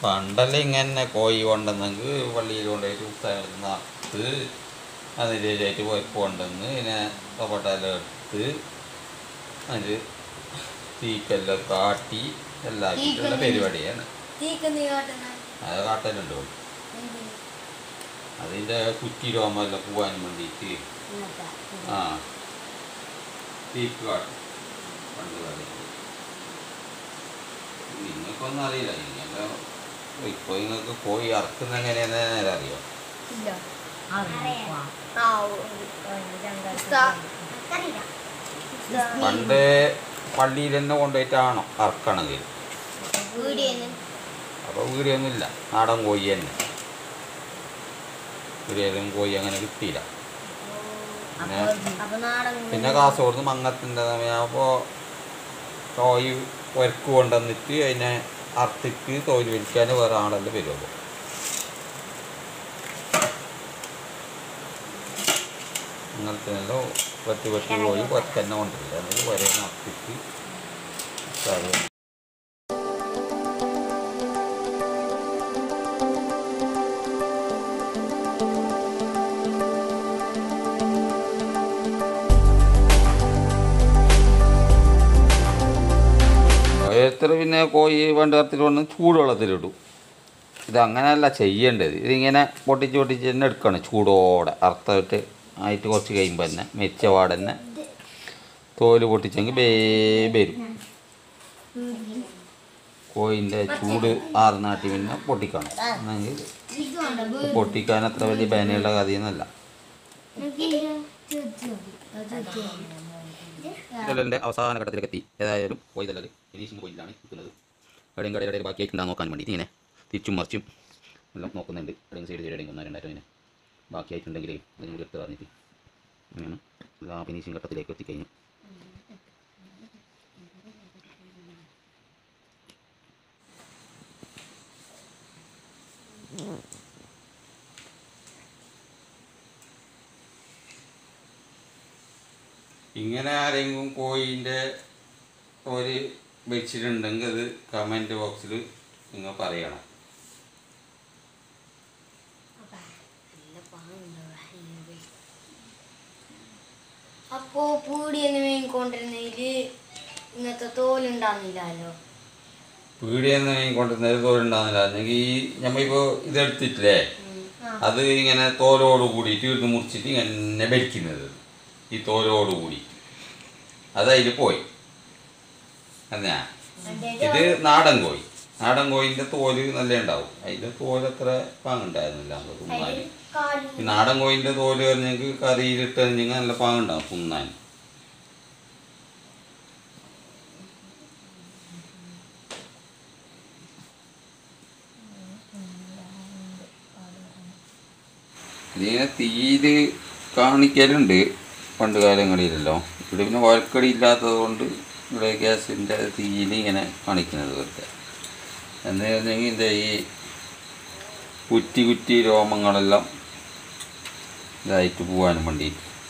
പണ്ടല്ലേ ഇങ്ങനെ കോഴി കൊണ്ടുവന്നെങ്കിൽ പള്ളിയിൽ കൊണ്ടുപോയിട്ട് ഉത്തരത്ത് അതിലേറ്റായിട്ട് പോയി കൊണ്ടുവന്ന് ഇതിനെ കപട്ടെല്ലാം എടുത്ത് അത് തീക്കെല്ലാം കാട്ടി എല്ലാം ആക്കിയിട്ടുള്ള പരിപാടിയാണ് തീക്ക് നീ കാട്ടുന്ന അത് കാട്ടലുണ്ട് ഇവിടെ. എന്തിന്? അതിൻ്റെ കുറ്റി രോമെല്ലാം പോകാൻ വേണ്ടിയിട്ട് ഇങ്ങനത്തെ. ആ തീക്ക് കാട്ടും പണ്ട് കാലത്ത് നിങ്ങൾക്കൊന്നും അറിയില്ല നിങ്ങൾ ഇപ്പോൾ നിങ്ങൾക്ക് കോഴി അറക്കുന്ന എങ്ങനെയാണെന്ന് നേരെ അറിയോ ഇല്ല അറിയാം. ആ ഓ, ഉസ്താ. ഉസ്താ. പണ്ട് പള്ളിയിൽ തന്നെ കൊണ്ടുപോയിട്ടാണോ അറക്കണമെങ്കിൽ വീടിയെന്ന് അപ്പോൾ വീടിയൊന്നുമില്ല നാടൻ കോഴി തന്നെ വീടിലും കോഴി അങ്ങനെ കിട്ടിയില്ല പിന്നെ അപ്പൊ നാടൻ പിന്നെ കാസർഗോഡ് മങ്ങത്തിൻ്റെ സമയമാകുമ്പോൾ തോയ് വരക്ക് കൊണ്ടുവന്നിട്ട് അതിനെ അർത്തിക്ക് തോല് വലിക്കാൻ വേറെ ആളെല്ലാം വരും അപ്പോൾ അങ്ങനത്തെ വെട്ടി വെട്ടി പോയി ഒറ്റ തന്നെ കൊണ്ടില്ല എന്നിട്ട് വരെ അർത്തിക്ക് അത് ഓരോരുത്തർ പിന്നെ കോഴി വേണ്ട തരത്തിൽ വന്ന് ചൂടുവെള്ളത്തിലിടും ഇത് അങ്ങനെയല്ല ചെയ്യേണ്ടത് ഇതിങ്ങനെ പൊട്ടിച്ച് പൊട്ടിച്ച് തന്നെ എടുക്കണം ചൂടോടെ അർത്ഥമായിട്ട് ആയിട്ട് കുറച്ച് കഴിയുമ്പോൾ തന്നെ മെച്ച പാടെ തന്നെ തോല് പൊട്ടിച്ചെങ്കിൽ ബേ വരും കോഴിൻ്റെ ചൂട് ആറുനാട്ടി പിന്നെ പൊട്ടിക്കണം എന്നെങ്കിൽ പൊട്ടിക്കാൻ അത്ര വലിയ ബാനയുള്ള കഥയൊന്നുമല്ല ഇതെല്ലാം അവസാന ഘട്ടത്തിലേക്ക് എത്തി ഏതായാലും കോഴി തല്ലൽ ഫിനിഷിംഗ് പോയിന്റിലാണ് നിൽക്കുന്നത് എവിടെയും കടയുടെ ഇടയിൽ ബാക്കിയായിട്ടുണ്ടാകും നോക്കാൻ വേണ്ടിയിട്ട് ഇങ്ങനെ തിരിച്ചും മറിച്ചും എല്ലാം നോക്കുന്നുണ്ട് എവിടെയും സൈഡ് സൈഡ് എവിടെയും ഒന്നോ രണ്ടായിരം ഇങ്ങനെ ബാക്കിയായിട്ടുണ്ടെങ്കിൽ അതിനും കൂടി എടുത്ത് പറഞ്ഞിട്ട് അങ്ങനെയാണ് എല്ലാ ഫിനിഷിംഗ് ഘട്ടത്തിലേക്ക് എത്തിക്കഴിഞ്ഞു ഇങ്ങനെ ആരെങ്കിലും കോഴിൻ്റെ ഒരു വെച്ചിട്ടുണ്ടെങ്കിൽ അത് കമൻറ്റ് ബോക്സിൽ നിങ്ങൾ പറയണം അപ്പോ പൂടിയെന്ന് മേങ്ങിക്കൊണ്ടിരുന്നതില് ഇങ്ങനത്തെ തോലുണ്ടാകുന്നില്ലല്ലോ പീടിയെന്ന് വാങ്ങി കൊണ്ടുവന്നത് തോലുണ്ടാകുന്നില്ല അല്ലെങ്കിൽ ഈ നമ്മളിപ്പോൾ ഇതെടുത്തിട്ടില്ലേ അത് ഇങ്ങനെ തോലോട് കൂടിയിട്ട് ഇവിടുന്ന് മുറിച്ചിട്ട് ഇങ്ങനെ ഭരിക്കുന്നത് ഈ തോലോട് കൂടി അതതിൽ പോയി എന്നാ ഇത് നാടൻ കോഴി നാടൻ കോഴിൻ്റെ തോല് നല്ല ഉണ്ടാവും അതിൻ്റെ തോല് അത്ര പാങ്ങുണ്ടായിരുന്നില്ല നമുക്ക് തിന്നാൻ ഈ നാടൻ കോഴിൻ്റെ തോല് പറഞ്ഞെങ്കിൽ കറിയിലിട്ട് കഴിഞ്ഞെങ്കിൽ നല്ല പാങ്ങുണ്ടാവും തിന്നാൻ ഇതിനെ തീര് കാണിക്കലുണ്ട് പണ്ട് കാലങ്ങളിലല്ലോ ഇവിടെ പിന്നെ വഴക്കടി ഇല്ലാത്തത് കൊണ്ട് ഇവിടെ ഗ്യാസിൻ്റെ തീയിൽ ഇങ്ങനെ കാണിക്കുന്നത് വെറുതെ എന്ന് പറഞ്ഞെങ്കിൽ ഇതിൻ്റെ ഈ കുറ്റി കുറ്റി രോമങ്ങളെല്ലാം ഇതായിട്ട് പോകാനും വേണ്ടിയിട്ട്